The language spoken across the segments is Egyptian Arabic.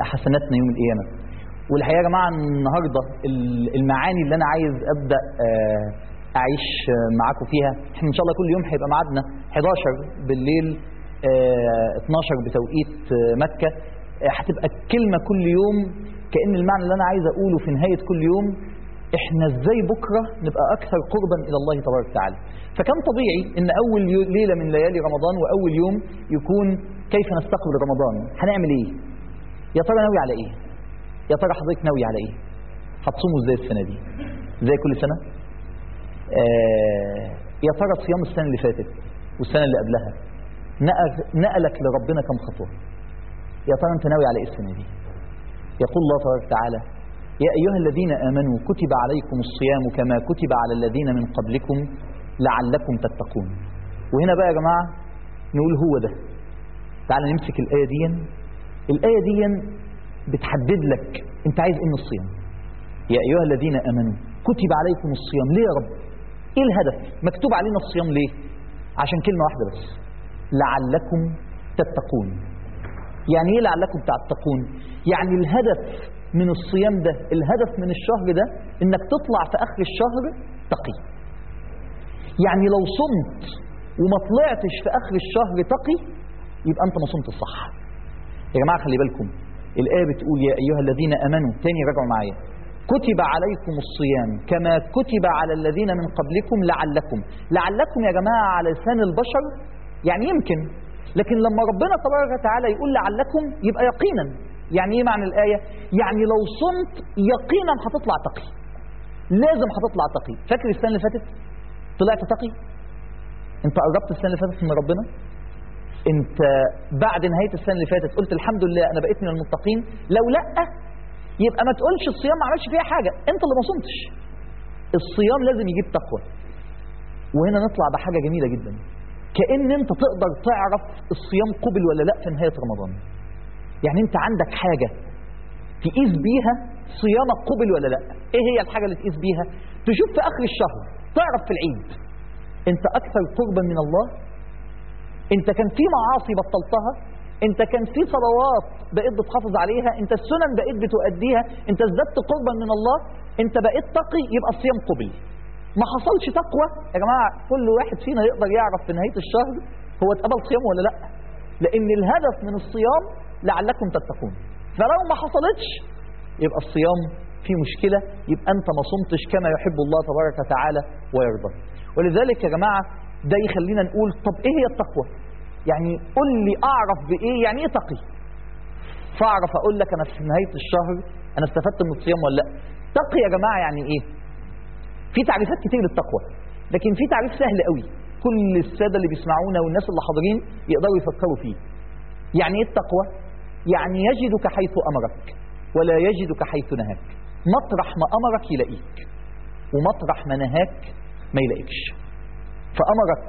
حسناتنا يوم القيامة والحقيقة يا جماعة النهاردة ال- المعاني اللي أنا عايز أبدأ آه، أعيش آه، معاكم فيها احنا إن شاء الله كل يوم هيبقى ميعادنا 11 بالليل آه، 12 بتوقيت آه، مكة آه، هتبقى الكلمة كل يوم كأن المعنى اللي أنا عايز أقوله في نهاية كل يوم احنا ازاي بكرة نبقى أكثر قربا إلى الله تبارك وتعالى فكان طبيعي إن أول يو- ليلة من ليالي رمضان وأول يوم يكون كيف نستقبل رمضان هنعمل إيه يا ترى ناوي على إيه يا ترى حضرتك ناوي على إيه هتصوموا إزاي السنة دي زي كل سنة آه يا ترى صيام السنة اللي فاتت والسنة اللي قبلها نقل- نقلك لربنا كم خطوة يا ترى أنت ناوي على إيه السنة دي يقول الله تبارك وتعالى يا أيها الذين آمنوا كتب عليكم الصيام كما كتب على الذين من قبلكم لعلكم تتقون وهنا بقى يا جماعة نقول هو ده تعال نمسك الآية دي الآية دي بتحدد لك أنت عايز إيه من الصيام يا أيها الذين آمنوا كتب عليكم الصيام ليه يا رب إيه الهدف مكتوب علينا الصيام ليه عشان كلمة واحدة بس لعلكم تتقون يعني ايه لعلكم تتقون يعني الهدف من الصيام ده الهدف من الشهر ده انك تطلع في اخر الشهر تقي يعني لو صمت وما طلعتش في اخر الشهر تقي يبقى انت ما صمت الصح يا جماعه خلي بالكم الايه بتقول يا ايها الذين امنوا تاني راجعوا معايا كتب عليكم الصيام كما كتب على الذين من قبلكم لعلكم لعلكم يا جماعه على لسان البشر يعني يمكن لكن لما ربنا تبارك وتعالى يقول لعلكم يبقى يقينا يعني ايه معنى الايه يعني لو صمت يقينا هتطلع تقي لازم هتطلع تقي فاكر السنه اللي فاتت طلعت تقي انت قربت السنه اللي فاتت من ربنا انت بعد نهايه السنه اللي فاتت قلت الحمد لله انا بقيت من المتقين لو لا يبقى ما تقولش الصيام ما عملش فيها حاجه انت اللي ما صمتش الصيام لازم يجيب تقوى وهنا نطلع بحاجه جميله جدا كأن انت تقدر تعرف الصيام قبل ولا لا في نهاية رمضان يعني انت عندك حاجة تقيس بيها صيامك قبل ولا لا ايه هي الحاجة اللي تقيس بيها تشوف في اخر الشهر تعرف في العيد انت اكثر قربا من الله انت كان في معاصي بطلتها انت كان في صلوات بقيت بتحافظ عليها انت السنن بقيت بتؤديها انت ازددت قربا من الله انت بقيت تقي يبقى الصيام قبل ما حصلش تقوى يا جماعة كل واحد فينا يقدر يعرف في نهاية الشهر هو اتقبل صيام ولا لا لأن الهدف من الصيام لعلكم تتقون فلو ما حصلتش يبقى الصيام فيه مشكلة يبقى أنت ما صمتش كما يحب الله تبارك وتعالى ويرضى ولذلك يا جماعة ده يخلينا نقول طب إيه هي التقوى يعني قل لي أعرف بإيه يعني إيه تقي فأعرف أقول لك أنا في نهاية الشهر أنا استفدت من الصيام ولا لا تقي يا جماعة يعني إيه في تعريفات كتير للتقوى لكن في تعريف سهل قوي كل السادة اللي بيسمعونا والناس اللي حاضرين يقدروا يفكروا فيه يعني ايه التقوى يعني يجدك حيث أمرك ولا يجدك حيث نهاك مطرح ما أمرك يلاقيك ومطرح ما نهاك ما يلاقيكش فأمرك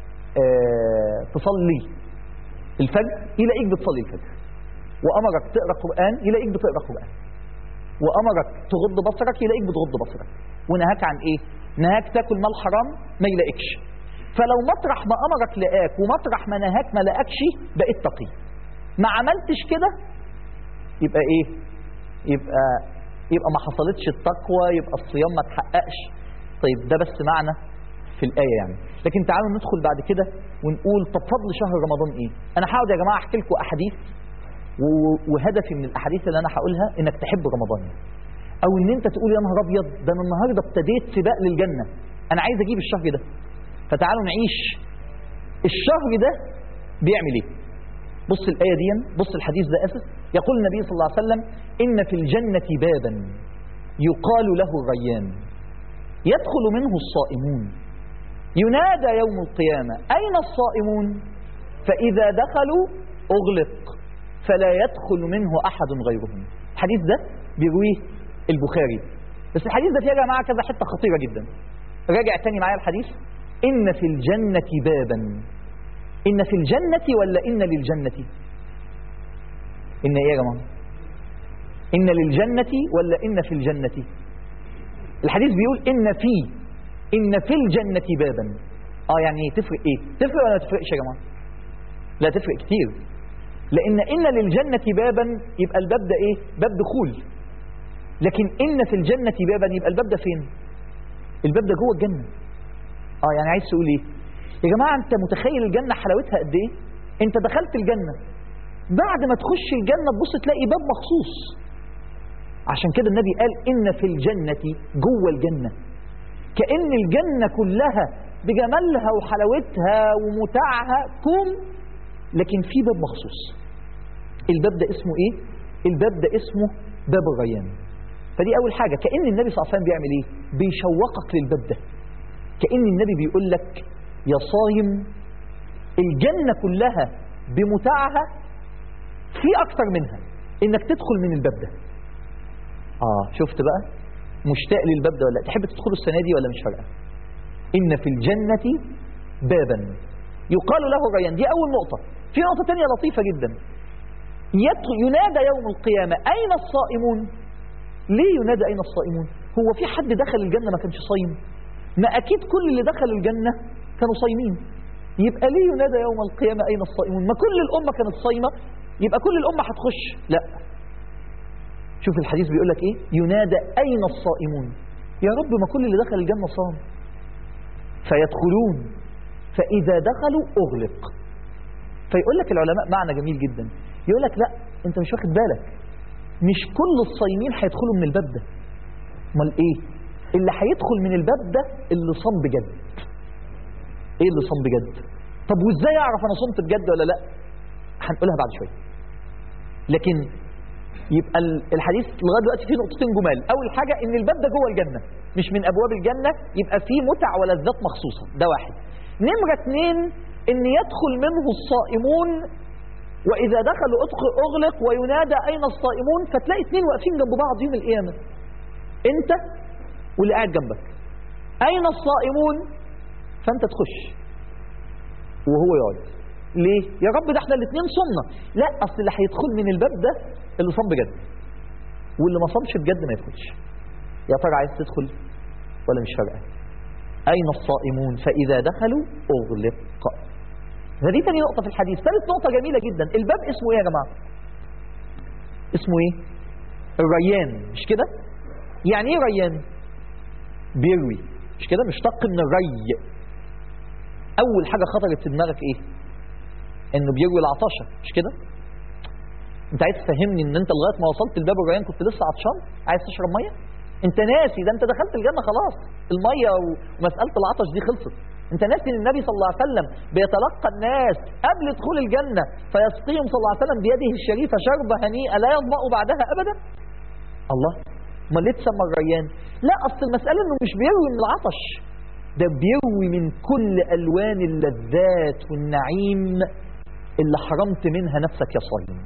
آه تصلي الفجر يلاقيك بتصلي الفجر وأمرك تقرأ قرآن يلاقيك بتقرأ قرآن وأمرك تغض بصرك يلاقيك بتغض بصرك ونهاك عن ايه نهاك تاكل مال حرام ما يلاقيكش فلو مطرح ما امرك لقاك ومطرح ما نهاك ما لقاكش بقيت تقي ما عملتش كده يبقى ايه يبقى يبقى ما حصلتش التقوى يبقى الصيام ما تحققش طيب ده بس معنى في الآية يعني لكن تعالوا ندخل بعد كده ونقول طب فضل شهر رمضان ايه انا هقعد يا جماعة احكي لكم احاديث و- وهدفي من الاحاديث اللي انا هقولها انك تحب رمضان او ان انت تقول يا نهار ابيض ده انا النهارده ابتديت سباق للجنه انا عايز اجيب الشهر ده فتعالوا نعيش الشهر ده بيعمل ايه بص الايه دي بص الحديث ده اسف يقول النبي صلى الله عليه وسلم ان في الجنه بابا يقال له الريان يدخل منه الصائمون ينادى يوم القيامه اين الصائمون فاذا دخلوا اغلق فلا يدخل منه احد غيرهم الحديث ده بيرويه البخاري بس الحديث ده فيه يا جماعه كذا حته خطيره جدا راجع تاني معايا الحديث ان في الجنه بابا ان في الجنه ولا ان للجنه ان ايه يا جماعه ان للجنه ولا ان في الجنه الحديث بيقول ان في ان في الجنه بابا اه يعني ايه تفرق ايه تفرق ولا ما تفرقش يا جماعه لا تفرق كتير لان ان للجنه بابا يبقى الباب ده ايه باب دخول لكن ان في الجنه بابا يبقى الباب ده فين الباب ده جوه الجنه اه يعني عايز تقول ايه يا جماعه انت متخيل الجنه حلاوتها قد ايه انت دخلت الجنه بعد ما تخش الجنه تبص تلاقي باب مخصوص عشان كده النبي قال ان في الجنه جوه الجنه كأن الجنة كلها بجمالها وحلاوتها ومتعها كوم لكن في باب مخصوص الباب ده اسمه ايه الباب ده اسمه باب الريان فدي اول حاجة كأن النبي صلى الله عليه وسلم بيعمل ايه بيشوقك للباب ده كأن النبي بيقول لك يا صايم الجنة كلها بمتعها في اكتر منها انك تدخل من الباب ده اه شفت بقى مشتاق للباب ده ولا لا؟ تحب تدخله السنه دي ولا مش فارقه ان في الجنه بابا يقال له ريان دي اول نقطه في نقطه ثانيه لطيفه جدا يت- ينادى يوم القيامه اين الصائمون ليه ينادى اين الصائمون هو في حد دخل الجنه ما كانش صايم ما اكيد كل اللي دخلوا الجنه كانوا صايمين يبقى ليه ينادى يوم القيامه اين الصائمون ما كل الامه كانت صايمه يبقى كل الامه هتخش لا شوف الحديث بيقول لك ايه ينادى اين الصائمون يا رب ما كل اللي دخل الجنه صام فيدخلون فاذا دخلوا اغلق فيقول لك العلماء معنى جميل جدا يقول لك لا انت مش واخد بالك مش كل الصايمين هيدخلوا من الباب ده امال ايه اللي هيدخل من الباب ده اللي صام بجد ايه اللي صام بجد طب وازاي اعرف انا صمت بجد ولا لا هنقولها بعد شويه لكن يبقى ال- الحديث لغايه دلوقتي فيه نقطتين جمال اول حاجه ان الباب ده جوه الجنه مش من ابواب الجنه يبقى فيه متع ولذات مخصوصه ده واحد نمره اثنين ان يدخل منه الصائمون واذا دخلوا ادخل اغلق وينادى اين الصائمون فتلاقي اثنين واقفين جنب بعض يوم القيامه انت واللي قاعد جنبك اين الصائمون فانت تخش وهو يقعد ليه يا رب ده احنا الاثنين صمنا لا اصل اللي هيدخل من الباب ده اللي صام بجد واللي ما صامش بجد ما يدخلش يا ترى عايز تدخل ولا مش فارقه اين الصائمون فاذا دخلوا اغلق فدي تاني نقطه في الحديث ثالث نقطه جميله جدا الباب اسمه ايه يا جماعه اسمه ايه الريان مش كده يعني ايه ريان بيروي مش كده مشتق من الري اول حاجه خطرت في دماغك ايه انه بيروي العطشه مش كده انت عايز تفهمني ان انت لغايه ما وصلت لباب الريان كنت لسه عطشان عايز تشرب ميه انت ناسي ده انت دخلت الجنه خلاص الميه ومساله العطش دي خلصت انت ناسي ان النبي صلى الله عليه وسلم بيتلقى الناس قبل دخول الجنه فيسقيهم صلى الله عليه وسلم بيده الشريفه شربه هنيئه لا يظمأ بعدها ابدا الله امال ليه تسمى الريان لا اصل المساله انه مش بيروي من العطش ده بيروي من كل الوان اللذات والنعيم اللي حرمت منها نفسك يا صايم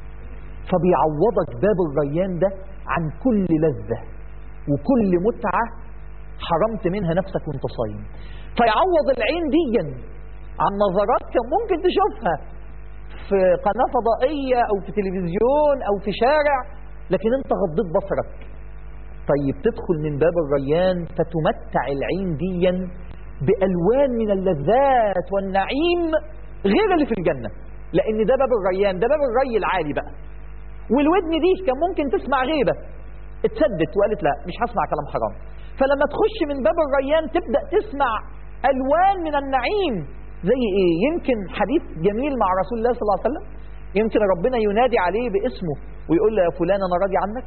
فبيعوضك باب الريان ده عن كل لذة وكل متعة حرمت منها نفسك وانت صايم فيعوض العين ديا عن نظرات كان ممكن تشوفها في قناة فضائية أو في تلفزيون أو في شارع لكن انت غضيت بصرك طيب تدخل من باب الريان فتمتع العين ديا بألوان من اللذات والنعيم غير اللي في الجنة لأن ده باب الريان ده باب الري العالي بقى والودن دي كان ممكن تسمع غيبة اتسدت وقالت لا مش هسمع كلام حرام فلما تخش من باب الريان تبدأ تسمع ألوان من النعيم زي ايه يمكن حديث جميل مع رسول الله صلى الله عليه وسلم يمكن ربنا ينادي عليه باسمه ويقول له يا فلان انا راضي عنك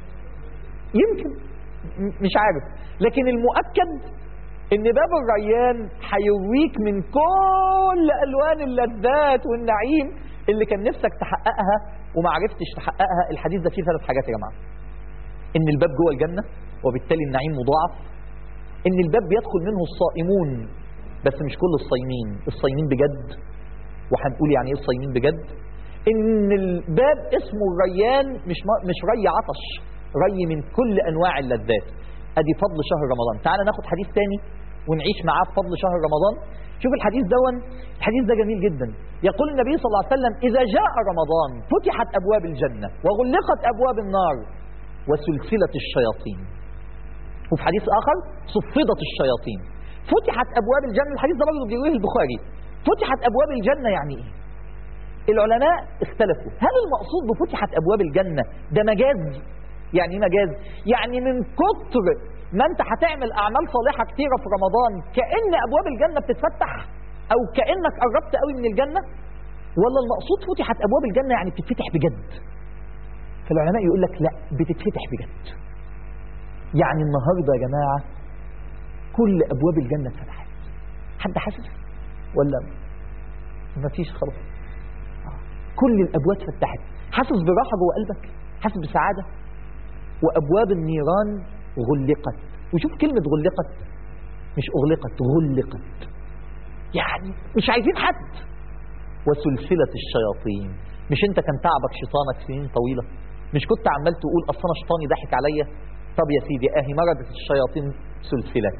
يمكن م- مش عارف لكن المؤكد ان باب الريان هيرويك من كل الوان اللذات والنعيم اللي كان نفسك تحققها وما عرفتش تحققها الحديث ده فيه ثلاث حاجات يا جماعه ان الباب جوه الجنه وبالتالي النعيم مضاعف ان الباب بيدخل منه الصائمون بس مش كل الصايمين الصايمين بجد وهنقول يعني ايه الصايمين بجد ان الباب اسمه الريان مش م- مش ري عطش ري من كل انواع اللذات ادي فضل شهر رمضان تعال ناخد حديث تاني ونعيش معاه بفضل شهر رمضان شوف الحديث دون الحديث ده جميل جدا يقول النبي صلى الله عليه وسلم اذا جاء رمضان فتحت ابواب الجنه وغلقت ابواب النار وسلسله الشياطين وفي حديث اخر صفدت الشياطين فتحت ابواب الجنه الحديث ده برضه بيرويه البخاري فتحت ابواب الجنه يعني ايه العلماء اختلفوا هل المقصود بفتحت ابواب الجنه ده مجاز يعني ايه مجاز يعني من كتر ما انت هتعمل اعمال صالحه كتيره في رمضان كان ابواب الجنه بتتفتح او كانك قربت قوي من الجنه ولا المقصود فتحت ابواب الجنه يعني بتتفتح بجد فالعلماء يقول لك لا بتتفتح بجد يعني النهارده يا جماعه كل ابواب الجنه اتفتحت حد حاسس ولا مفيش خلاص كل الابواب فتحت حاسس براحه جوه قلبك حاسس بسعاده وابواب النيران غلقت وشوف كلمه غلقت مش اغلقت غلقت يعني مش عايزين حد وسلسله الشياطين مش انت كان تعبك شيطانك سنين طويله مش كنت عمال تقول اصل انا شيطاني ضحك عليا طب يا سيدي اهي مردت الشياطين سلسلات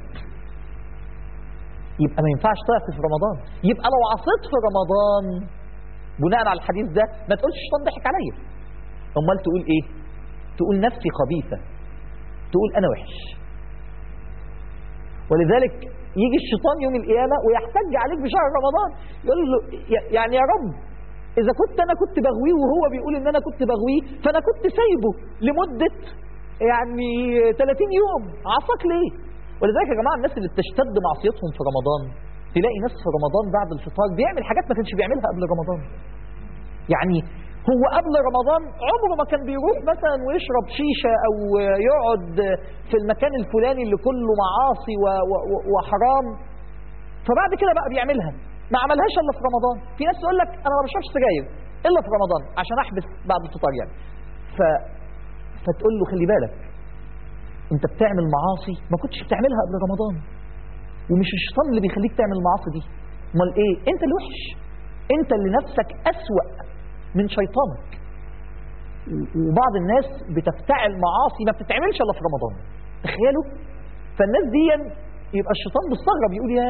يبقى ما ينفعش تعصي في رمضان يبقى لو عصيت في رمضان بناء على الحديث ده ما تقولش الشيطان ضحك عليا امال تقول ايه تقول نفسي خبيثه تقول انا وحش ولذلك يجي الشيطان يوم القيامه ويحتج عليك بشهر رمضان يقول له يعني يا رب اذا كنت انا كنت بغويه وهو بيقول ان انا كنت بغويه فانا كنت سايبه لمده يعني 30 يوم عصاك ليه ولذلك يا جماعه الناس اللي بتشتد معصيتهم في رمضان تلاقي ناس في رمضان بعد الفطار بيعمل حاجات ما كانش بيعملها قبل رمضان يعني هو قبل رمضان عمره ما كان بيروح مثلا ويشرب شيشة أو يقعد في المكان الفلاني اللي كله معاصي و- و- وحرام فبعد كده بقى بيعملها ما عملهاش إلا في رمضان في ناس تقول لك أنا ما بشربش سجاير إلا في رمضان عشان أحبس بعد الفطار يعني ف... فتقول له خلي بالك أنت بتعمل معاصي ما كنتش بتعملها قبل رمضان ومش الشيطان اللي بيخليك تعمل المعاصي دي امال ايه انت اللي وحش انت اللي نفسك اسوأ من شيطانك وبعض الناس بتفتعل معاصي ما بتتعملش الا في رمضان تخيلوا فالناس دي يبقى الشيطان بيستغرب يقول يا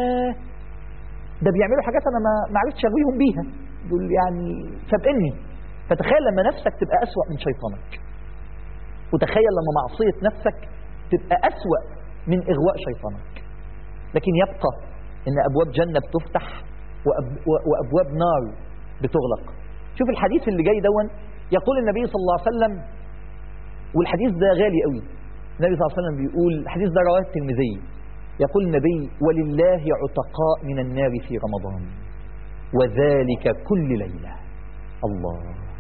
ده بيعملوا حاجات انا ما ما عرفتش اغويهم بيها يقول يعني سابقني فتخيل لما نفسك تبقى اسوأ من شيطانك وتخيل لما معصية نفسك تبقى اسوأ من اغواء شيطانك لكن يبقى ان ابواب جنة بتفتح وأب- وابواب نار بتغلق شوف الحديث اللي جاي دون يقول النبي صلى الله عليه وسلم والحديث ده غالي قوي النبي صلى الله عليه وسلم بيقول الحديث ده رواه الترمذي يقول النبي ولله عتقاء من النار في رمضان وذلك كل ليلة الله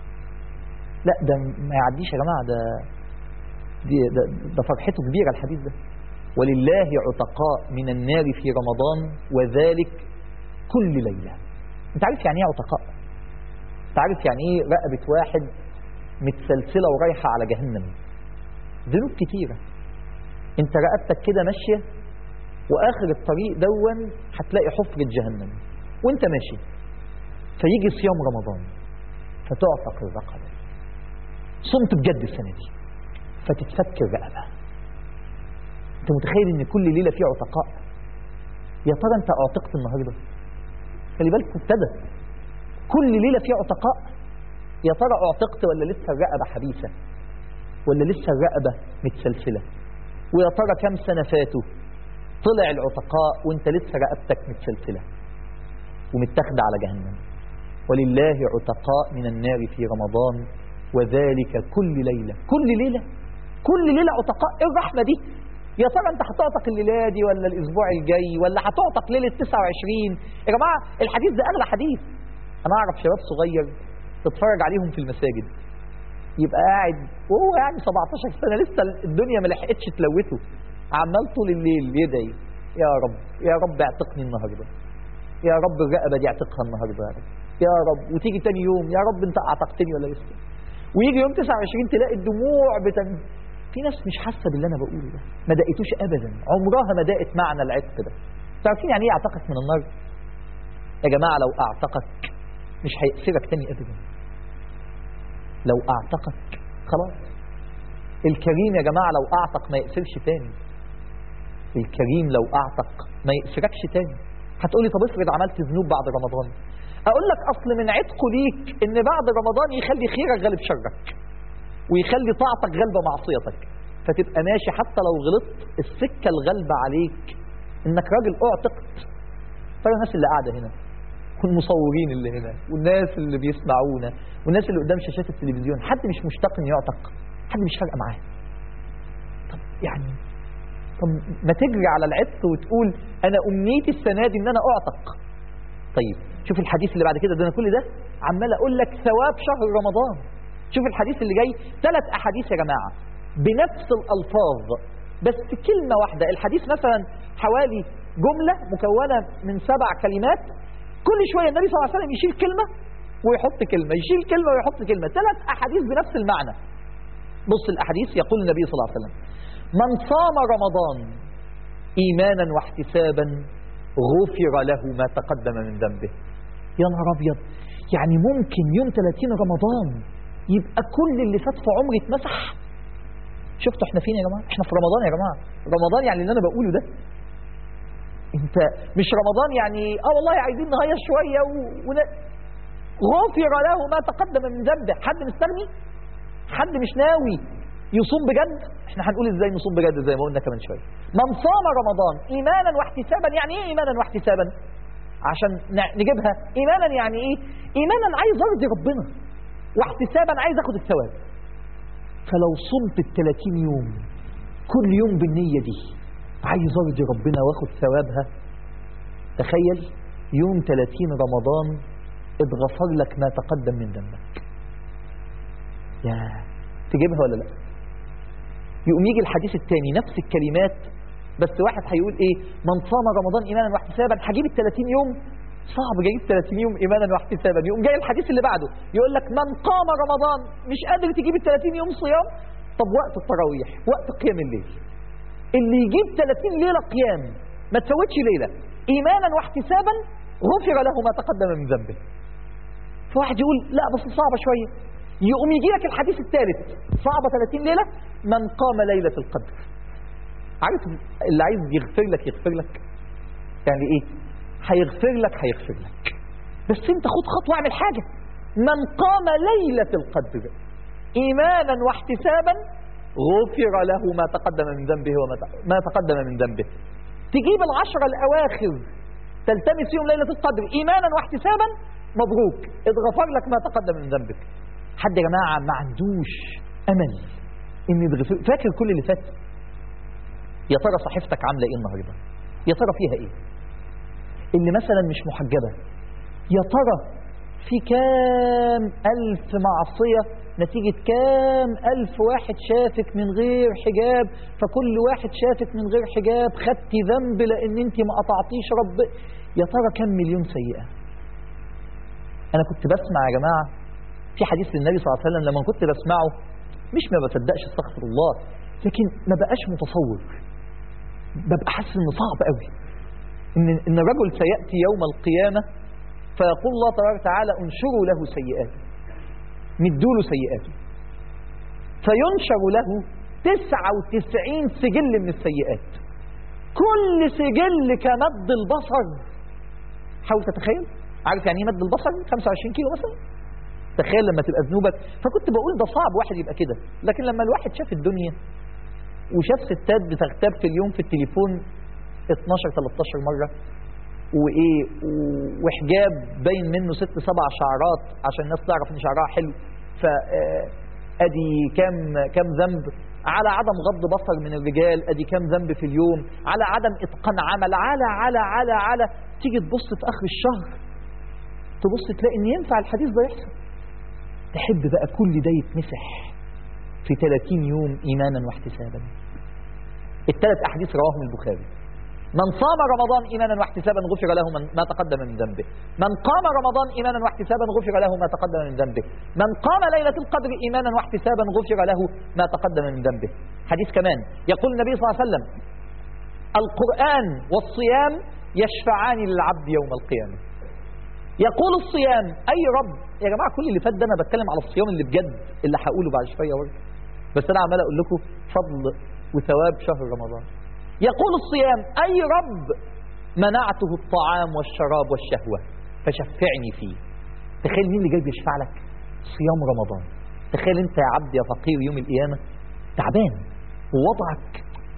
لا ده ما يعديش يا جماعة ده دي ده, ده فرحته كبيرة الحديث ده ولله عتقاء من النار في رمضان وذلك كل ليلة انت عارف يعني ايه عتقاء انت عارف يعني ايه رقبة واحد متسلسلة ورايحة على جهنم ذنوب كتيرة انت رقبتك كده ماشية واخر الطريق دون هتلاقي حفرة جهنم وانت ماشي فيجي صيام رمضان فتعتق الرقبة صمت بجد السنة دي فتتفك الرقبة انت متخيل ان كل ليلة فيه عتقاء يا ترى انت اعتقت النهارده خلي بالك ابتدى كل ليلة فيه عتقاء يا ترى اعتقت ولا لسه الرقبة حبيسة ولا لسه الرقبة متسلسلة ويا ترى كم سنة فاتوا طلع العتقاء وانت لسه رقبتك متسلسلة ومتاخدة على جهنم ولله عتقاء من النار في رمضان وذلك كل ليلة كل ليلة كل ليلة عتقاء ايه الرحمة دي يا ترى انت هتعتق الليلة دي ولا الاسبوع الجاي ولا هتعتق ليلة 29 يا جماعة الحديث ده اغلى حديث انا اعرف شباب صغير تتفرج عليهم في المساجد يبقى قاعد وهو يعني 17 سنة لسه الدنيا ما لحقتش تلوته عمال طول الليل يدعي يا رب يا رب اعتقني النهارده يا رب الرقبة دي اعتقها النهارده يا رب يا رب وتيجي تاني يوم يا رب انت اعتقتني ولا لسه ويجي يوم 29 تلاقي الدموع بتن في ناس مش حاسه باللي انا بقوله ده ما دقتوش ابدا عمرها ما دقت معنى العتق ده تعرفين يعني ايه اعتقك من النار يا جماعه لو اعتقك مش هيأسرك تاني ابدا لو اعتقك خلاص الكريم يا جماعه لو اعتق ما يأسرش تاني الكريم لو اعتق ما يأسركش تاني هتقولي طب افرض عملت ذنوب بعد رمضان اقول لك اصل من عتقه ليك ان بعد رمضان يخلي خيرك غالب شرك ويخلي طاعتك غالبه معصيتك فتبقى ماشي حتى لو غلطت السكه الغالبه عليك انك راجل اعتقت ترى الناس اللي قاعده هنا والمصورين اللي هنا والناس اللي بيسمعونا والناس اللي قدام شاشات التلفزيون حد مش مشتاق انه يعتق حد مش فارقه معاه طب يعني طب ما تجري على العتق وتقول انا امنيتي السنه دي ان انا اعتق طيب شوف الحديث اللي بعد كده ده انا كل ده عمال اقول لك ثواب شهر رمضان شوف الحديث اللي جاي ثلاث احاديث يا جماعه بنفس الالفاظ بس كلمه واحده الحديث مثلا حوالي جمله مكونه من سبع كلمات كل شويه النبي صلى الله عليه وسلم يشيل كلمه ويحط كلمه يشيل كلمه ويحط كلمه ثلاث احاديث بنفس المعنى بص الاحاديث يقول النبي صلى الله عليه وسلم من صام رمضان ايمانا واحتسابا غفر له ما تقدم من ذنبه يا نهار ابيض يعني ممكن يوم 30 رمضان يبقى كل اللي فات في عمري اتمسح شفتوا احنا فين يا جماعه احنا في رمضان يا جماعه رمضان يعني اللي انا بقوله ده انت مش رمضان يعني اه والله عايزين نهيص شويه و... ون... غفر له ما تقدم من ذنبه حد مستغني حد مش ناوي يصوم بجد احنا هنقول ازاي نصوم بجد زي ما قلنا كمان شويه من صام رمضان ايمانا واحتسابا يعني ايه ايمانا واحتسابا عشان ن- نجيبها ايمانا يعني ايه ايمانا عايز ارضي ربنا واحتسابا عايز اخد الثواب فلو صمت ال 30 يوم كل يوم بالنية دي عايز ارضي ربنا واخد ثوابها تخيل يوم 30 رمضان اتغفر لك ما تقدم من ذنبك يا تجيبها ولا لا يقوم يجي الحديث الثاني نفس الكلمات بس واحد هيقول ايه من صام رمضان ايمانا واحتسابا هجيب ال 30 يوم صعب جايب 30 يوم ايمانا واحتسابا يقوم جاي الحديث اللي بعده يقول لك من قام رمضان مش قادر تجيب ال 30 يوم صيام طب وقت التراويح وقت قيام الليل اللي يجيب 30 ليله قيام ما تفوتش ليله ايمانا واحتسابا غفر له ما تقدم من ذنبه فواحد يقول لا بس صعبه شويه يقوم يجي لك الحديث الثالث صعبه 30 ليله من قام ليله القدر عارف اللي عايز يغفر لك يغفر لك يعني ايه هيغفر لك هيغفر لك بس انت خد خطوه اعمل حاجه من قام ليله القدر ايمانا واحتسابا غفر له ما تقدم من ذنبه وما ت- ما تقدم من ذنبه تجيب العشرة الأواخر تلتمس يوم ليلة القدر إيمانا واحتسابا مبروك اتغفر لك ما تقدم من ذنبك حد يا جماعة ما عندوش أمل إن يتغفر فاكر كل اللي فات يا ترى صحيفتك عاملة إيه النهاردة يا ترى فيها إيه اللي مثلا مش محجبة يا ترى في كام ألف معصية نتيجة كام ألف واحد شافك من غير حجاب فكل واحد شافك من غير حجاب خدت ذنب لأن أنت ما قطعتيش رب يا ترى كم مليون سيئة أنا كنت بسمع يا جماعة في حديث للنبي صلى الله عليه وسلم لما كنت بسمعه مش ما بصدقش استغفر الله لكن ما بقاش متصور ببقى حاسس انه صعب قوي ان ان الرجل سياتي يوم القيامه فيقول الله تبارك وتعالى انشروا له سيئاته مدوا له سيئاته فينشر له 99 سجل من السيئات كل سجل كمد البصر حاول تتخيل عارف يعني ايه مد البصر 25 كيلو مثلا تخيل لما تبقى ذنوبك فكنت بقول ده صعب واحد يبقى كده لكن لما الواحد شاف الدنيا وشاف ستات بتغتاب في اليوم في التليفون 12 13 مره وايه و- وحجاب باين منه ست سبع شعرات عشان الناس تعرف ان شعرها حلو ف آه، ادي كام كام ذنب على عدم غض بصر من الرجال ادي كام ذنب في اليوم على عدم اتقان عمل على على على على تيجي تبص في اخر الشهر تبص تلاقي ان ينفع الحديث ده يحصل تحب بقى كل ده يتمسح في 30 يوم ايمانا واحتسابا الثلاث احاديث رواهم البخاري من صام رمضان ايمانا واحتسابا غفر له من ما تقدم من ذنبه من قام رمضان ايمانا واحتسابا غفر له ما تقدم من ذنبه من قام ليله القدر ايمانا واحتسابا غفر له ما تقدم من ذنبه حديث كمان يقول النبي صلى الله عليه وسلم القران والصيام يشفعان للعبد يوم القيامه يقول الصيام اي رب يا جماعه كل اللي فات ده انا بتكلم على الصيام اللي بجد اللي هقوله بعد شويه برضه بس انا عمال اقول لكم فضل وثواب شهر رمضان يقول الصيام اي رب منعته الطعام والشراب والشهوه فشفعني فيه تخيل مين اللي جاي بيشفع لك صيام رمضان تخيل انت يا عبد يا فقير يوم القيامه تعبان ووضعك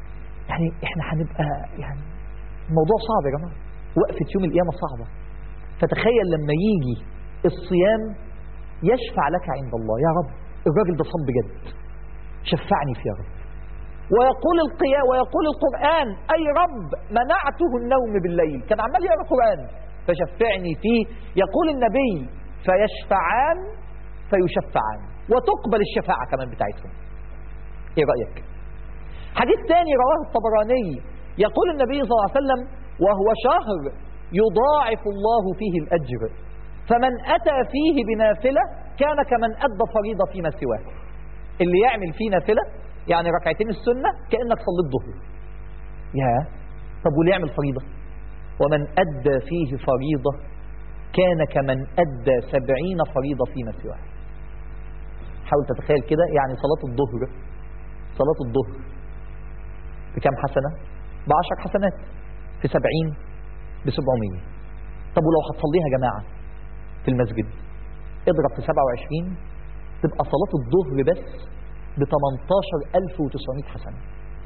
يعني احنا هنبقى يعني الموضوع صعب يا جماعه وقفه يوم القيامه صعبه فتخيل لما يجي الصيام يشفع لك عند الله يا رب الراجل ده صام بجد شفعني فيه يا رب ويقول القيام ويقول القرآن أي رب منعته النوم بالليل كان عمال يقرأ القرآن فشفعني فيه يقول النبي فيشفعان فيشفعان وتقبل الشفاعة كمان بتاعتهم ايه رأيك حديث ثاني رواه الطبراني يقول النبي صلى الله عليه وسلم وهو شهر يضاعف الله فيه الأجر فمن أتى فيه بنافلة كان كمن أدى فريضة فيما سواه اللي يعمل فيه نافلة يعني ركعتين السنة كأنك صليت ظهر يا طب واللي يعمل فريضة ومن أدى فيه فريضة كان كمن أدى سبعين فريضة فيما سواه حاول تتخيل كده يعني صلاة الظهر صلاة الظهر بكم حسنة بعشر حسنات في سبعين بسبعمية طب ولو هتصليها جماعة في المسجد اضرب في سبعة وعشرين تبقى صلاة الظهر بس ب 18900 حسنة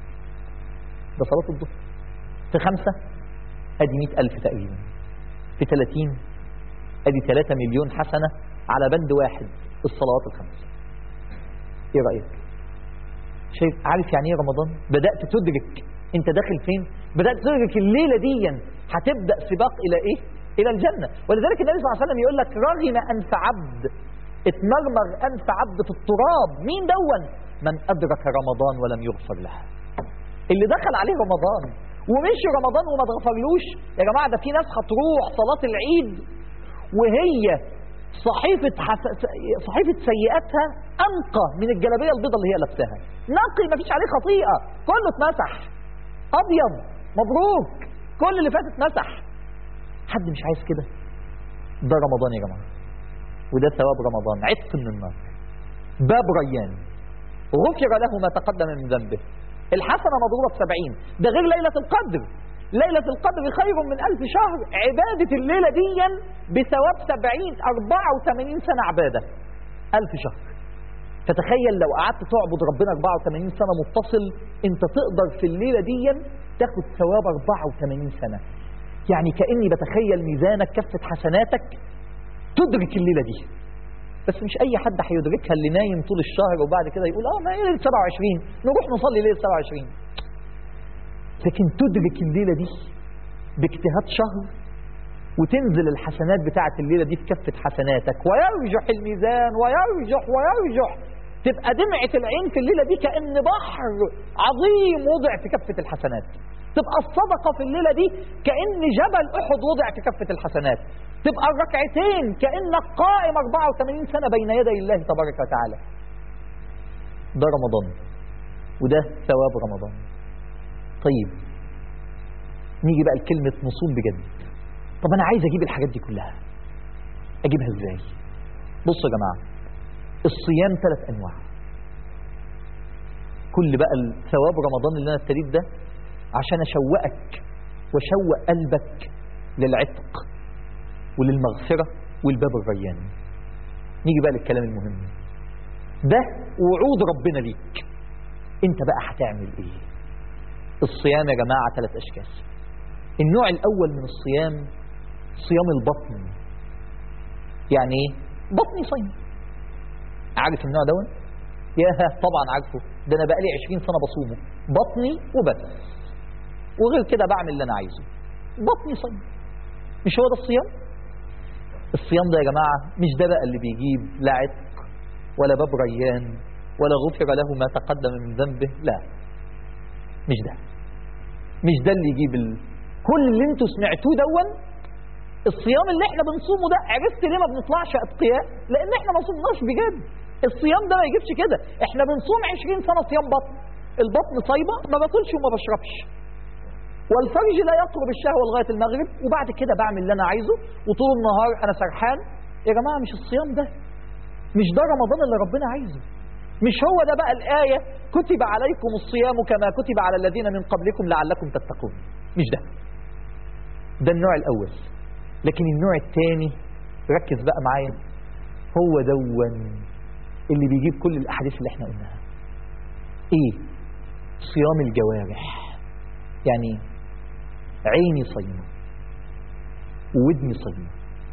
ده صلاة الظهر في خمسة ادي 100000 تقريبا في 30 ادي 3 مليون حسنة على بند واحد الصلوات الخمس ايه رأيك شايف عارف يعني ايه رمضان بدأت تدرك انت داخل فين بدأت تدرك الليلة دي هتبدأ سباق الى ايه الى الجنة ولذلك النبي صلى الله عليه وسلم يقول لك رغم انف عبد اتمرمر انف عبد في التراب مين دون من ادرك رمضان ولم يغفر له اللي دخل عليه رمضان ومشي رمضان وما اتغفرلوش يا جماعه ده في ناس هتروح صلاه العيد وهي صحيفه حس... صحيفه سيئاتها انقى من الجلابيه البيضاء اللي هي لابساها نقي ما فيش عليه خطيئه كله اتمسح ابيض مبروك كل اللي فات اتمسح حد مش عايز كده ده رمضان يا جماعه وده ثواب رمضان عتق من النار باب ريان غفر له ما تقدم من ذنبه الحسنة مضروبة بسبعين ده غير ليلة القدر ليلة القدر خير من ألف شهر عبادة الليلة دي بثواب سبعين أربعة وثمانين سنة عبادة ألف شهر فتخيل لو قعدت تعبد ربنا 84 سنة متصل انت تقدر في الليلة دي تاخد ثواب 84 سنة يعني كأني بتخيل ميزانك كفة حسناتك تدرك الليلة دي بس مش اي حد هيدركها اللي نايم طول الشهر وبعد كده يقول اه ما هي ليله 27 نروح نصلي ليله 27 لكن تدرك الليله دي باجتهاد شهر وتنزل الحسنات بتاعه الليله دي في كفه حسناتك ويرجح الميزان ويرجح ويرجح تبقى دمعه العين في الليله دي كان بحر عظيم وضع في كفه الحسنات تبقى الصدقه في الليله دي كان جبل احد وضع في كفه الحسنات تبقى الركعتين كأنك قائم 84 سنة بين يدي الله تبارك وتعالى ده رمضان وده ثواب رمضان طيب نيجي بقى لكلمة نصوم بجد طب أنا عايز أجيب الحاجات دي كلها أجيبها إزاي بصوا يا جماعة الصيام ثلاث أنواع كل بقى ثواب رمضان اللي أنا ابتديت ده عشان أشوقك وأشوق قلبك للعتق وللمغفرة والباب الريان نيجي بقى للكلام المهم ده وعود ربنا ليك انت بقى هتعمل ايه الصيام يا جماعة ثلاث اشكال النوع الاول من الصيام صيام البطن يعني ايه بطني صيام عارف النوع دون يا طبعا عارفه ده انا بقالي 20 سنة بصومه بطني وبس وغير كده بعمل اللي انا عايزه بطني صيام مش هو ده الصيام الصيام ده يا جماعة مش ده بقى اللي بيجيب لا عتق ولا باب ريان ولا غفر له ما تقدم من ذنبه لا مش ده مش ده اللي يجيب ال... كل اللي انتوا سمعتوه دون الصيام اللي احنا بنصومه ده عرفت ليه ما بنطلعش اتقياء لان احنا ما صمناش بجد الصيام ده ما يجيبش كده احنا بنصوم 20 سنة صيام بطن البطن صايبة ما باكلش وما بشربش والفرج لا يقرب الشهوة لغاية المغرب وبعد كده بعمل اللي أنا عايزه وطول النهار أنا سرحان يا جماعة مش الصيام ده مش ده رمضان اللي ربنا عايزه مش هو ده بقى الآية كتب عليكم الصيام كما كتب على الذين من قبلكم لعلكم تتقون مش ده ده النوع الأول لكن النوع الثاني ركز بقى معايا هو دون اللي بيجيب كل الأحاديث اللي احنا قلناها ايه صيام الجوارح يعني عيني صيمة وودني صيمة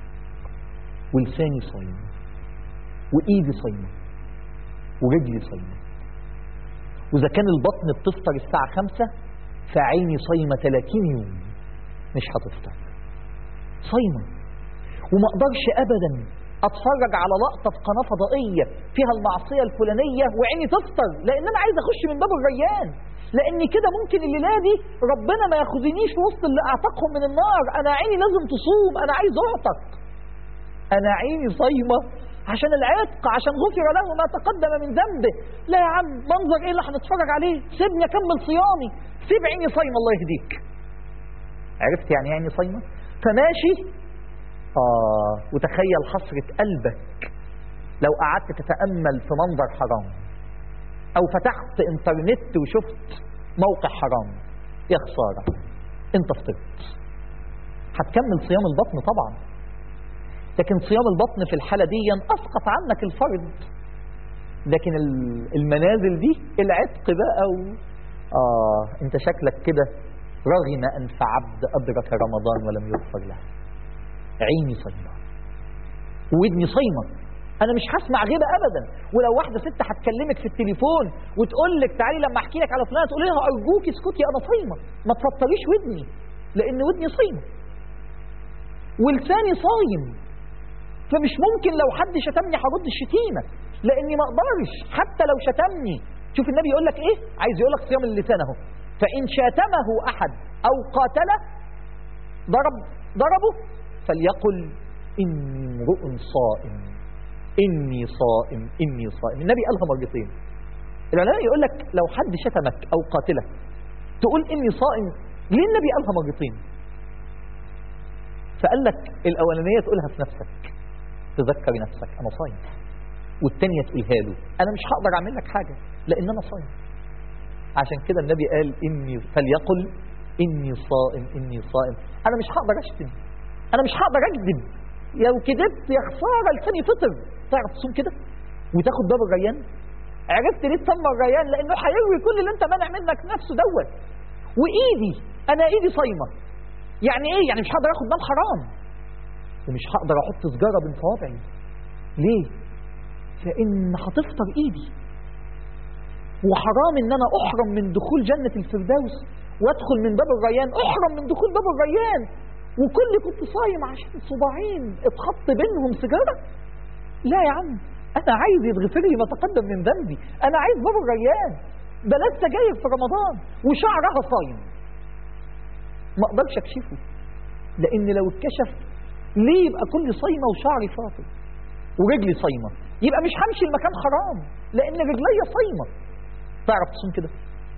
ولساني صايم وإيدي صايمة ورجلي صايمة وإذا كان البطن بتفطر الساعة خمسة فعيني صايمة 30 يوم مش هتفطر صايمة وما اقدرش ابدا اتفرج على لقطه في قناه فضائيه فيها المعصيه الفلانيه وعيني تفطر لان انا عايز اخش من باب الريان لاني كده ممكن الليله دي ربنا ما ياخذنيش في وسط اللي اعتقهم من النار انا عيني لازم تصوم انا عايز اعتق انا عيني صايمه عشان العتق عشان غفر له ما تقدم من ذنبه لا يا عم منظر ايه اللي هنتفرج عليه سيبني اكمل صيامي سيب عيني صايمه الله يهديك عرفت يعني ايه عيني صايمه فماشي آه وتخيل حسرة قلبك لو قعدت تتأمل في منظر حرام أو فتحت إنترنت وشفت موقع حرام يا خسارة أنت فطرت هتكمل صيام البطن طبعا لكن صيام البطن في الحالة دي أسقط عنك الفرض لكن ال- المنازل دي العتق بقى و... آه أنت شكلك كده رغم أنف عبد أدرك رمضان ولم يغفر له عيني صايمة ودني صايمة أنا مش هسمع غيبة أبدا ولو واحدة ست هتكلمك في التليفون وتقول لك تعالي لما أحكي لك على فلان تقول لها أرجوك اسكتي أنا صايمة ما تفطريش ودني لأن ودني صايمة ولساني صايم فمش ممكن لو حد شتمني هرد الشتيمة لأني ما أقدرش حتى لو شتمني شوف النبي يقول لك إيه عايز يقول لك صيام اللسان أهو فإن شتمه أحد أو قاتله ضرب ضربه فليقل إني امرؤ صائم إني صائم إني صائم النبي قالها مرتين العلماء يقول لك لو حد شتمك أو قاتلك تقول إني صائم ليه النبي قالها مرتين فقال لك الأولانية تقولها في نفسك تذكر نفسك أنا صايم والتانية تقولها له أنا مش هقدر أعمل لك حاجة لأن أنا صايم عشان كده النبي قال إني فليقل إني صائم إني صائم أنا مش هقدر أشتم أنا مش هقدر أكذب لو كذبت يا خسارة لساني فطر تعرف تصوم كده وتاخد باب الريان عرفت ليه تسمى الريان لأنه هيروي كل اللي أنت مانع منك نفسه دوت وإيدي أنا إيدي صايمة يعني إيه يعني مش هقدر آخد مال حرام ومش هقدر أحط سجارة بين صوابعي ليه؟ لأن هتفطر إيدي وحرام ان انا احرم من دخول جنة الفردوس وادخل من باب الريان احرم من دخول باب الريان وكل كنت صايم عشان صباعين اتحط بينهم سيجاره لا يا عم انا عايز يتغفر لي ما تقدم من ذنبي انا عايز باب الريان بلاش سجاير في رمضان وشعرها صايم ما اقدرش اكشفه لان لو اتكشف ليه يبقى كل صايمه وشعري فاطر ورجلي صايمه يبقى مش همشي المكان حرام لان رجلي صايمه تعرف تصوم كده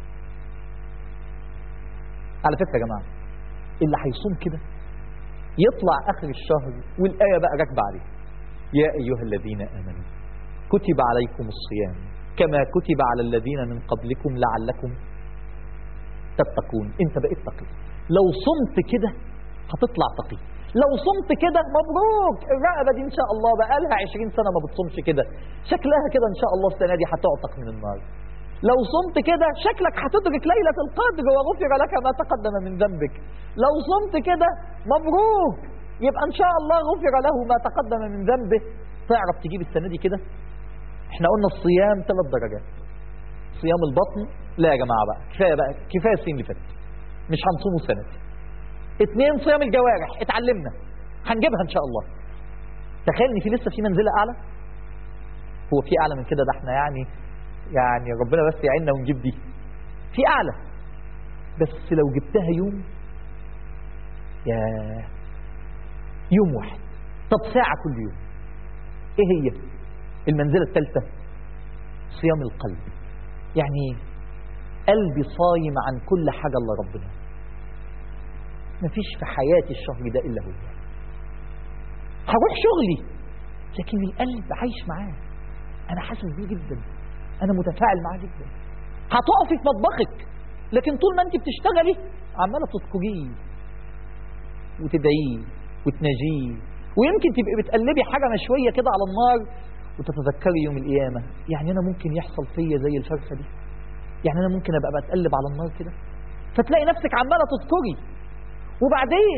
على فكره يا جماعه اللي هيصوم كده يطلع اخر الشهر والايه بقى راكبه عليه يا ايها الذين امنوا كتب عليكم الصيام كما كتب على الذين من قبلكم لعلكم تتقون انت بقيت تقي لو صمت كده هتطلع تقي لو صمت كده مبروك الرقبه دي ان شاء الله بقى لها 20 سنه ما بتصومش كده شكلها كده ان شاء الله السنه دي هتعتق من النار لو صمت كده شكلك هتدرك ليلة القدر وغفر لك ما تقدم من ذنبك لو صمت كده مبروك يبقى ان شاء الله غفر له ما تقدم من ذنبه تعرف تجيب السنة دي كده احنا قلنا الصيام ثلاث درجات صيام البطن لا يا جماعة بقى كفاية بقى كفاية السنين اللي فاتت مش هنصومه السنة دي اتنين صيام الجوارح اتعلمنا هنجيبها ان شاء الله تخيل ان في لسه في منزلة اعلى هو في اعلى من كده ده احنا يعني يعني ربنا بس يعيننا ونجيب دي في اعلى بس لو جبتها يوم يا يوم واحد طب ساعة كل يوم ايه هي المنزلة الثالثة صيام القلب يعني قلبي صايم عن كل حاجة الا ربنا مفيش في حياتي الشهر ده الا هو هروح شغلي لكن القلب عايش معاه انا حاسس بيه جدا انا متفاعل معاه جدا هتقفي في مطبخك لكن طول ما انت بتشتغلي عماله تذكريه وتدعيه وتناجيه ويمكن تبقي بتقلبي حاجه مشويه كده على النار وتتذكري يوم القيامه يعني انا ممكن يحصل فيا زي الفرخه دي يعني انا ممكن ابقى بتقلب على النار كده فتلاقي نفسك عماله تذكري وبعدين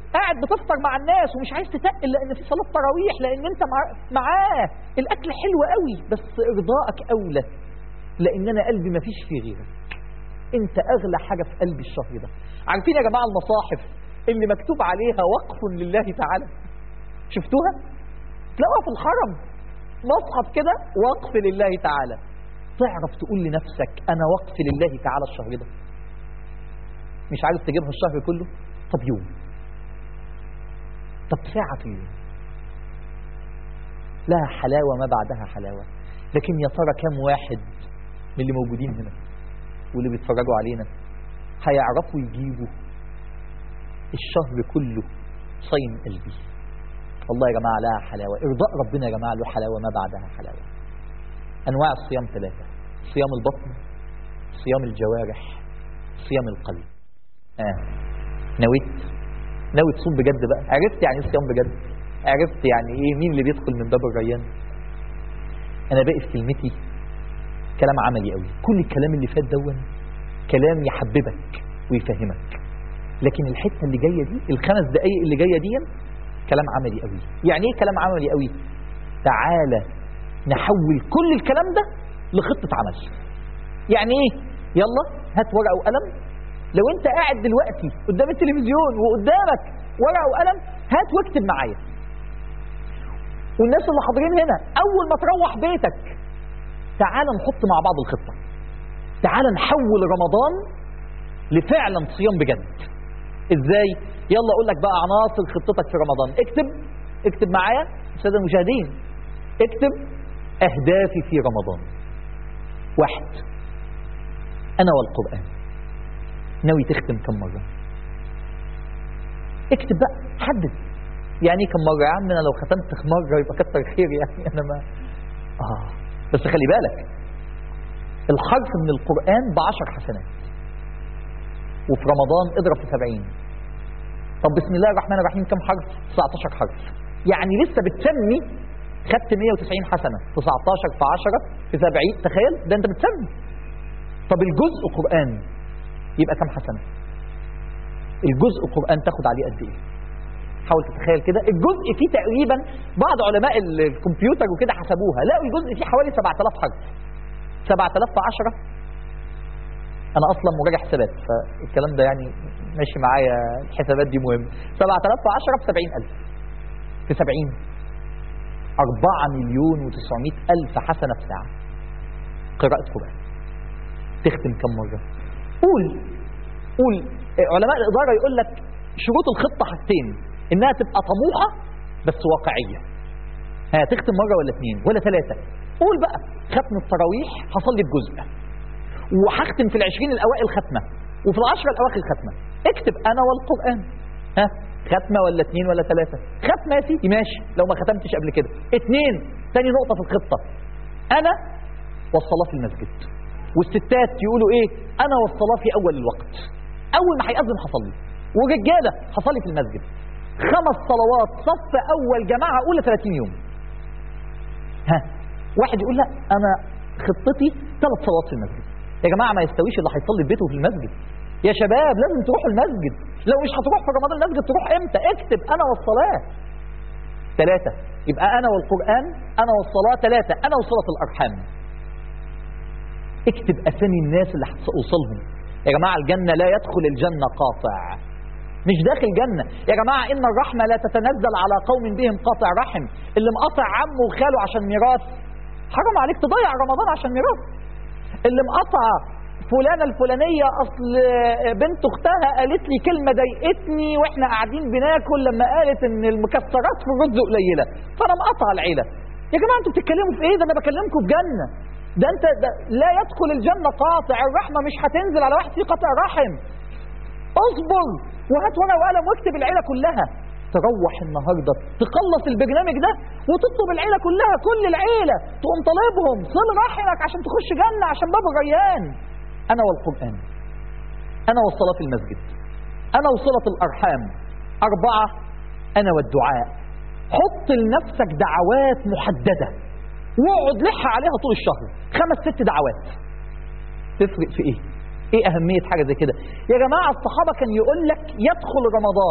قاعد بتفطر مع الناس ومش عايز تتقل لان في صلاه تراويح لان انت مع... معاه الاكل حلو قوي بس ارضائك اولى لان انا قلبي ما فيش فيه غيرك انت اغلى حاجه في قلبي الشهر ده عارفين يا جماعه المصاحف اللي مكتوب عليها وقف لله تعالى شفتوها تلاقوها في الحرم مصحف كده وقف لله تعالى تعرف تقول لنفسك انا وقف لله تعالى الشهر ده مش عارف تجيبها الشهر كله طب يوم طب ساعة في اليوم لها حلاوة ما بعدها حلاوة لكن يا ترى كم واحد من اللي موجودين هنا واللي بيتفرجوا علينا هيعرفوا يجيبوا الشهر كله صين قلبي والله يا جماعة لها حلاوة إرضاء ربنا يا جماعة له حلاوة ما بعدها حلاوة أنواع الصيام ثلاثة صيام البطن صيام الجوارح صيام القلب آه. نويت ناوي تصوم بجد بقى عرفت يعني ايه صيام بجد عرفت يعني ايه مين اللي بيدخل من باب الريان انا باقي في كلمتي كلام عملي قوي كل الكلام اللي فات دون كلام يحببك ويفهمك لكن الحته اللي جايه دي الخمس دقائق اللي جايه دي كلام عملي قوي يعني ايه كلام عملي قوي تعالى نحول كل الكلام ده لخطه عمل يعني ايه يلا هات ورقه وقلم لو انت قاعد دلوقتي قدام التلفزيون وقدامك ورقه وقلم هات واكتب معايا والناس اللي حاضرين هنا اول ما تروح بيتك تعال نحط مع بعض الخطه تعال نحول رمضان لفعلا صيام بجد ازاي يلا اقول لك بقى عناصر خطتك في رمضان اكتب اكتب معايا الساده المشاهدين اكتب اهدافي في رمضان واحد انا والقران ناوي تختم كم مرة اكتب بقى حدد يعني كم مرة يا عم انا لو ختمت مرة يبقى كتر خير يعني انا ما اه بس خلي بالك الحرف من القرآن بعشر حسنات وفي رمضان اضرب في سبعين طب بسم الله الرحمن الرحيم كم حرف 19 حرف يعني لسه بتسمي خدت 190 حسنة 19 في 10 في 70 تخيل ده انت بتسمي طب الجزء قرآن يبقى كم حسنة الجزء قرآن تاخد عليه قد ايه حاول تتخيل كده الجزء فيه تقريبا بعض علماء الكمبيوتر وكده حسبوها لقوا الجزء فيه حوالي 7000 حرف 7000 في 10 انا اصلا مراجع حسابات فالكلام ده يعني ماشي معايا الحسابات دي مهم 7000 في 10 في 70000 في 70 4 مليون و900 ألف حسنة في ساعة قراءة قرآن تختم كم مرة قول قول علماء الإدارة يقول لك شروط الخطة حاجتين إنها تبقى طموحة بس واقعية ها تختم مرة ولا اثنين ولا ثلاثة قول بقى ختم التراويح هصلي بجزء وهختم في العشرين الأوائل ختمة وفي العشرة الأواخر ختمة اكتب أنا والقرآن ها ختمة ولا اثنين ولا ثلاثة ختمة يا سيدي ماشي لو ما ختمتش قبل كده اثنين ثاني نقطة في الخطة أنا والصلاة في المسجد والستات يقولوا ايه انا والصلاه في اول الوقت اول ما هيأذن هصلي ورجاله هصلي في المسجد خمس صلوات صف اول جماعه اولى 30 يوم ها واحد يقول لا انا خطتي ثلاث صلوات في المسجد يا جماعه ما يستويش اللي هيصلي في بيته في المسجد يا شباب لازم تروحوا المسجد لو مش هتروح في رمضان المسجد تروح امتى اكتب انا والصلاه ثلاثه يبقى انا والقران انا والصلاه ثلاثه انا وصله الارحام اكتب اسامي الناس اللي هتوصلهم يا جماعه الجنه لا يدخل الجنه قاطع مش داخل جنه يا جماعه ان الرحمه لا تتنزل على قوم بهم قاطع رحم اللي مقاطع عمه وخاله عشان ميراث حرام عليك تضيع رمضان عشان ميراث اللي مقاطعه فلانه الفلانيه اصل بنت اختها قالت لي كلمه ضايقتني واحنا قاعدين بناكل لما قالت ان المكسرات في الرز قليله فانا مقاطع العيله يا جماعه انتوا بتتكلموا في ايه ده انا بكلمكم في جنه ده انت ده لا يدخل الجنة قاطع الرحمة مش هتنزل على واحد فيه قاطع رحم اصبر وهات ورقة وقلم واكتب العيلة كلها تروح النهاردة تخلص البرنامج ده وتطلب العيلة كلها كل العيلة تقوم طالبهم صل رحمك عشان تخش جنة عشان باب الريان أنا والقرآن أنا والصلاة في المسجد أنا وصلة الأرحام أربعة أنا والدعاء حط لنفسك دعوات محددة واقعد لح عليها طول الشهر خمس ست دعوات تفرق في ايه ايه اهميه حاجه زي كده يا جماعه الصحابه كان يقول لك يدخل رمضان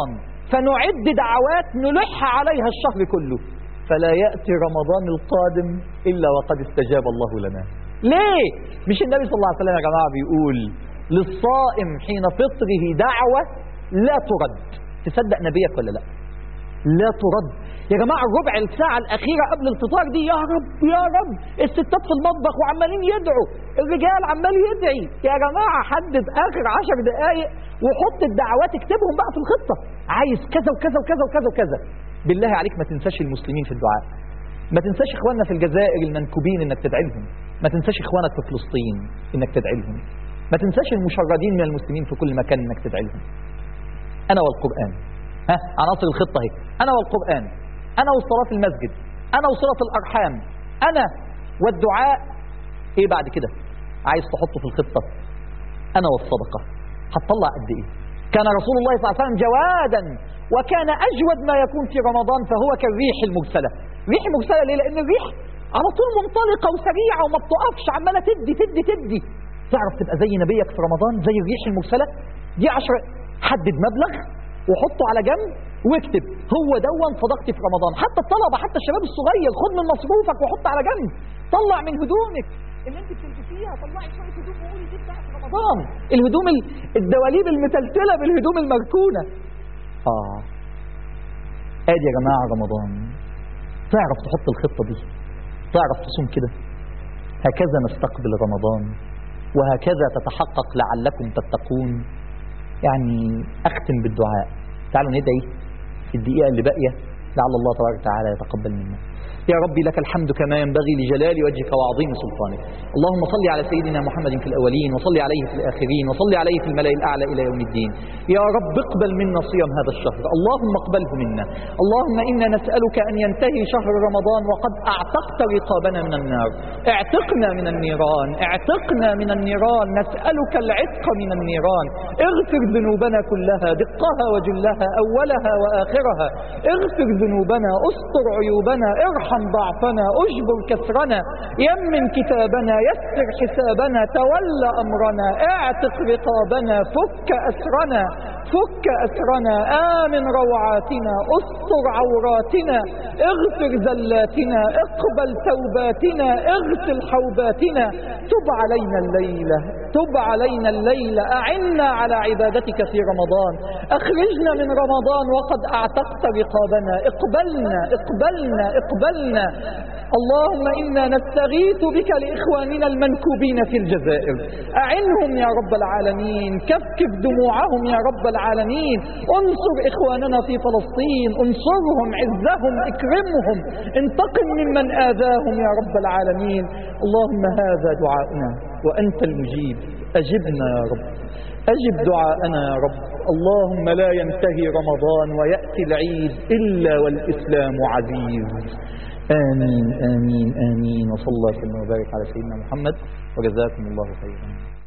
فنعد دعوات نلح عليها الشهر كله فلا يأتي رمضان القادم إلا وقد استجاب الله لنا ليه؟ مش النبي صلى الله عليه وسلم يا جماعة بيقول للصائم حين فطره دعوة لا ترد تصدق نبيك ولا لا لا ترد يا جماعة الربع الساعة الأخيرة قبل الفطار دي يا رب يا رب الستات في المطبخ وعمالين يدعوا الرجال عمال يدعي يا جماعة حدد آخر عشر دقايق وحط الدعوات اكتبهم بقى في الخطة عايز كذا وكذا وكذا وكذا وكذا بالله عليك ما تنساش المسلمين في الدعاء ما تنساش اخواننا في الجزائر المنكوبين انك تدعي لهم ما تنساش اخوانك في فلسطين انك تدعي لهم ما تنساش المشردين من المسلمين في كل مكان انك تدعي لهم انا والقرآن ها عناصر الخطة اهي انا والقرآن انا والصلاة في المسجد انا وصلة الارحام انا والدعاء ايه بعد كده عايز تحطه في الخطة انا والصدقة هتطلع قد ايه كان رسول الله صلى الله عليه وسلم جوادا وكان اجود ما يكون في رمضان فهو كالريح المرسلة ريح مرسلة ليه لان الريح على طول منطلقة وسريعة وما بتقفش عمالة تدي تدي تدي تعرف تبقى زي نبيك في رمضان زي الريح المرسلة دي عشر حدد مبلغ وحطه على جنب واكتب هو دون صدقتي في رمضان حتى الطلبة حتى الشباب الصغير خد من مصروفك وحط على جنب طلع من هدومك اللي انت بتلبسيها طلعي شويه هدوم وقولي دي بتاعت رمضان الهدوم ال- الدواليب المتلتله بالهدوم المركونه اه ادي يا جماعه رمضان تعرف تحط الخطه دي تعرف تصوم كده هكذا نستقبل رمضان وهكذا تتحقق لعلكم تتقون يعني اختم بالدعاء تعالوا ندعي في الدقيقه اللي باقيه لعل الله تبارك وتعالى يتقبل منا يا ربي لك الحمد كما ينبغي لجلال وجهك وعظيم سلطانك اللهم صل على سيدنا محمد في الأولين وصل عليه في الآخرين وصل عليه في الملأ الأعلى إلى يوم الدين يا رب اقبل منا صيام هذا الشهر اللهم اقبله منا اللهم إنا نسألك أن ينتهي شهر رمضان وقد أعتقت رقابنا من النار اعتقنا من النيران اعتقنا من النيران نسألك العتق من النيران اغفر ذنوبنا كلها دقها وجلها أولها وآخرها اغفر ذنوبنا استر عيوبنا ارحم ضعفنا اجبر كسرنا يمن كتابنا يسر حسابنا تولى أمرنا اعتق رقابنا فك أسرنا فك أسرنا آمن روعاتنا استر عوراتنا اغفر زلاتنا اقبل توباتنا اغسل حوباتنا تب علينا الليلة تب علينا الليلة أعنا على عبادتك في رمضان أخرجنا من رمضان وقد أعتقت رقابنا اقبلنا اقبلنا اقبلنا اللهم إنا نستغيث بك لإخواننا المنكوبين في الجزائر أعنهم يا رب العالمين كفكف دموعهم يا رب العالمين انصر إخواننا في فلسطين انصرهم عزهم اكرمهم انتقم ممن آذاهم يا رب العالمين اللهم هذا دعاؤنا وأنت المجيب أجبنا يا رب أجب دعاءنا يا رب اللهم لا ينتهي رمضان ويأتي العيد إلا والإسلام عزيز آمين آمين آمين وصلى الله وسلم وبارك على سيدنا محمد وجزاكم الله خيرا